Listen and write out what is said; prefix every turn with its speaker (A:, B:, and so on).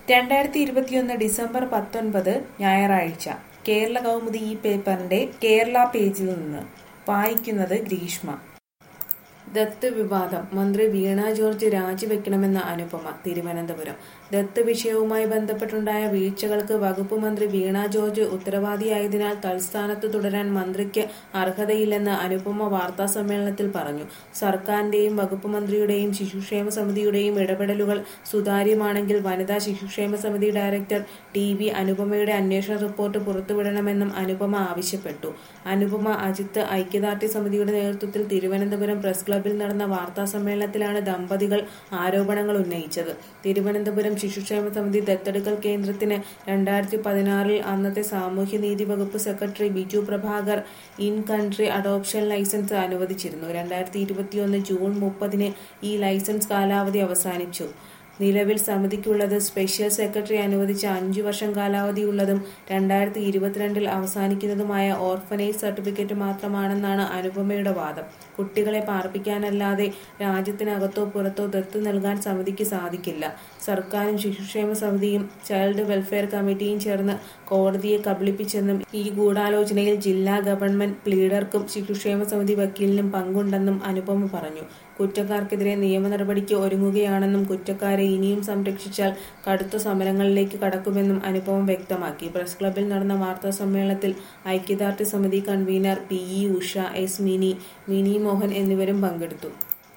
A: രണ്ടായിരത്തി ഇരുപത്തിയൊന്ന് ഡിസംബർ പത്തൊൻപത് ഞായറാഴ്ച കേരള കൗമുദി ഈ പേപ്പറിന്റെ കേരള പേജിൽ നിന്ന് വായിക്കുന്നത് ഗ്രീഷ്മ ദത്ത് വിവാദം മന്ത്രി വീണ ജോർജ് രാജിവെക്കണമെന്ന അനുപമ തിരുവനന്തപുരം ദത്ത് വിഷയവുമായി ബന്ധപ്പെട്ടുണ്ടായ വീഴ്ചകൾക്ക് വകുപ്പ് മന്ത്രി വീണ ജോർജ് ഉത്തരവാദിയായതിനാൽ തൽസ്ഥാനത്ത് തുടരാൻ മന്ത്രിക്ക് അർഹതയില്ലെന്ന് അനുപമ വാർത്താ സമ്മേളനത്തിൽ പറഞ്ഞു സർക്കാരിന്റെയും വകുപ്പ് മന്ത്രിയുടെയും ശിശുക്ഷേമ സമിതിയുടെയും ഇടപെടലുകൾ സുതാര്യമാണെങ്കിൽ വനിതാ ശിശുക്ഷേമ സമിതി ഡയറക്ടർ ടി വി അനുപമയുടെ അന്വേഷണ റിപ്പോർട്ട് പുറത്തുവിടണമെന്നും അനുപമ ആവശ്യപ്പെട്ടു അനുപമ അജിത്ത് ഐക്യദാർഢ്യ സമിതിയുടെ നേതൃത്വത്തിൽ തിരുവനന്തപുരം പ്രസ് ക്ലബിൽ നടന്ന വാർത്താ സമ്മേളനത്തിലാണ് ദമ്പതികൾ ആരോപണങ്ങൾ ഉന്നയിച്ചത് തിരുവനന്തപുരം ശിശുക്ഷേമ സമിതി ദത്തെടുക്കൽ കേന്ദ്രത്തിന് രണ്ടായിരത്തി പതിനാറിൽ അന്നത്തെ സാമൂഹ്യനീതി വകുപ്പ് secretary Biju Prabhakar in country adoption license അനുവദിച്ചിരുന്നു രണ്ടായിരത്തി ഇരുപത്തിയൊന്ന് ജൂൺ മുപ്പതിന് ഈ ലൈസൻസ് കാലാവധി അവസാനിച്ചു നിലവിൽ സമിതിക്കുള്ളത് സ്പെഷ്യൽ സെക്രട്ടറി അനുവദിച്ച അഞ്ചു വർഷം കാലാവധിയുള്ളതും രണ്ടായിരത്തി ഇരുപത്തിരണ്ടിൽ അവസാനിക്കുന്നതുമായ ഓർഫനേജ് സർട്ടിഫിക്കറ്റ് മാത്രമാണെന്നാണ് അനുപമയുടെ വാദം കുട്ടികളെ പാർപ്പിക്കാനല്ലാതെ രാജ്യത്തിനകത്തോ പുറത്തോ ദത്ത് നൽകാൻ സമിതിക്ക് സാധിക്കില്ല സർക്കാരും ശിശുക്ഷേമ സമിതിയും ചൈൽഡ് വെൽഫെയർ കമ്മിറ്റിയും ചേർന്ന് കോടതിയെ കബളിപ്പിച്ചെന്നും ഈ ഗൂഢാലോചനയിൽ ജില്ലാ ഗവൺമെന്റ് പ്ലീഡർക്കും ശിശുക്ഷേമ സമിതി വക്കീലിനും പങ്കുണ്ടെന്നും അനുപമ പറഞ്ഞു കുറ്റക്കാർക്കെതിരെ നിയമ നടപടിക്ക് ഒരുങ്ങുകയാണെന്നും കുറ്റക്കാരെ ഇനിയും സംരക്ഷിച്ചാൽ കടുത്ത സമരങ്ങളിലേക്ക് കടക്കുമെന്നും അനുപമം വ്യക്തമാക്കി പ്രസ് ക്ലബിൽ നടന്ന വാർത്താ സമ്മേളനത്തിൽ ഐക്യദാർഢ്യ സമിതി convener P E Usha S Mini Mini Mohan എന്നിവരും പങ്കെടുത്തു